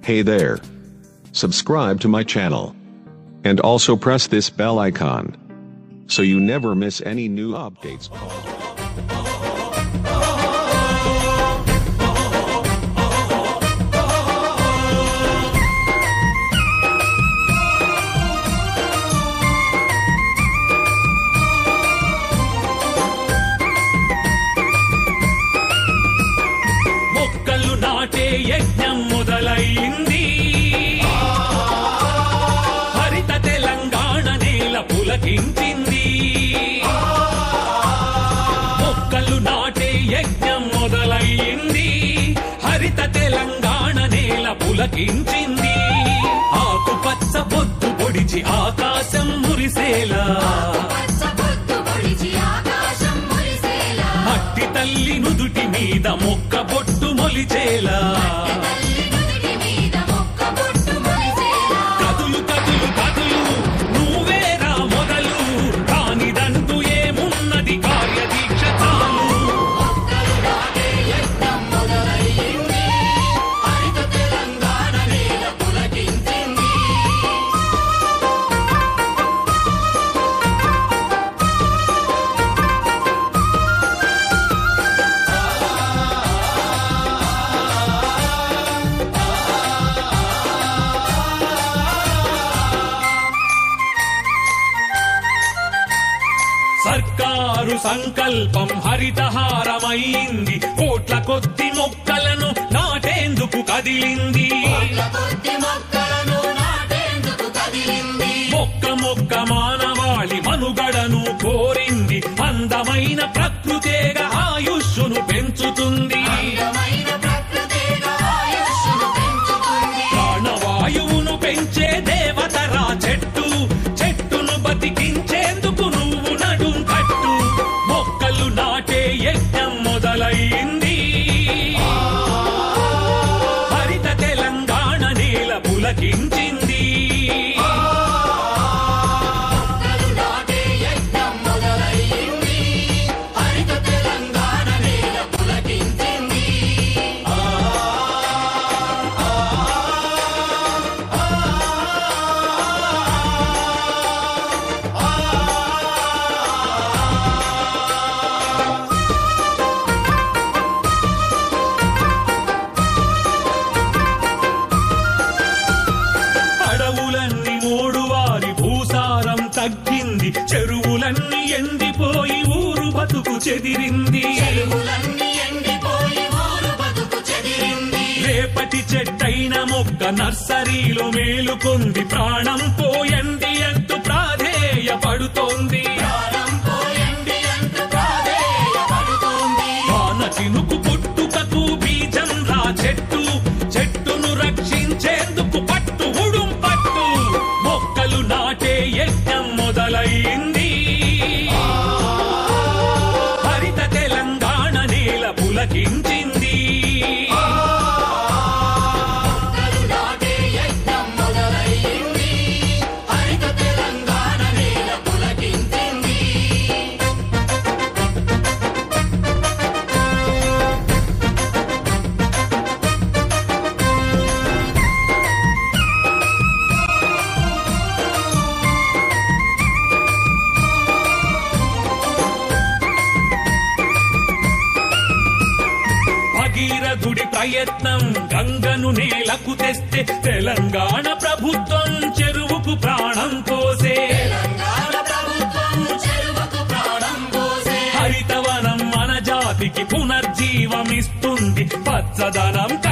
Hey there. Subscribe to my channel. And also press this bell icon. So you never miss any new updates. మొక్కలు నాటే యజ్ఞం మొదలైంది హరిత తెలంగాణ నేల పులకించింది మొక్కలు నాటే యజ్ఞం మొదలైంది హరిత తెలంగాణ నేల పులకించింది ఆకుపచ్చ పొద్దు పొడిచి ఆకాశం మురిసేలా పచ్చబొట్టు పొడిచి ఆకాశం మురిసేలా మట్టి తల్లి నుదుటి మీద మొక్క బొట్టు మొలిచేలా తల్లి నుదుటి మీద మొక్క బొట్టు మొలిసేలా కదులు కదులు కదులు నువ్వేరా మొదలు కానిదంటూ ఏమున్నది కార్యదీక్ష చాలు మొక్కలు నాటే యజ్ఞం మొదలైంది హరిత తెలంగాణ నేల పులకించింది సర్కారు సంకల్పం హరితహారమైంది కోట్ల కొద్ది మొక్కలను నాటేందుకు కదిలింది కోట్ల కొద్ది మొక్కలను నాటేందుకు కదిలింది మొక్క మొక్క మానవాళి మనుగడను కోరింది అందమైన ప్రకృతేగా ఆయుష్ను పెంచుతుంది అందమైన ప్రకృతిగా ఆయుష్ను పెంచుతుంది ప్రాణవాయువును పెంచే దేవతరా చెట్టు చెట్టును బతికించేందుకు నువ్వు నడుం కట్టు మొక్కలు నాటే యజ్ఞం మొదలైంది హరిత తెలంగాణ నేల పులకించింది మొక్కలు నాటే యజ్ఞం మొదలైంది హరిత తెలంగాణ నేల పులకించింది అడవులన్నీ మూడువారి భూసారం తగ్గింది చెరువులన్నీ ఎండిపోయి ఊరు బతుకు చెదిరింది చెరువులన్నీ ఎండిపోయి ఊరు బతుకు చెదిరింది రేపటి చెట్టైన మొక్క నర్సరీలో మేలుకొంది ప్రాణం పోయండి అంటూ ప్రాధేయపడుతోంది ప్రాణం పోయండి అంటూ ప్రాధేయపడుతోంది వాన చినుకు పుట్టుకకు బీజం రా చెట్టు చెట్టును రక్షించేందుకు పట్టు ఉడుం పట్టు మొక్కలు నాటే యజ్ఞం మొదలైంది హరిత తెలంగాణ నేల పులకించింది మొక్కలు నాటే యజ్ఞం మొదలైంది హరిత తెలంగాణ నేల పులకించింది భగీరథుడి ప్రయత్నం గంగను నేలకు తెస్తే తెలంగాణ ప్రభుత్వం చెరువుకు ప్రాణం పోసే తెలంగాణ ప్రభుత్వం చెరువుకు ప్రాణం పోసే హరితవనం మన జాతికి పునర్జీవమిస్తుంది పచ్చదనం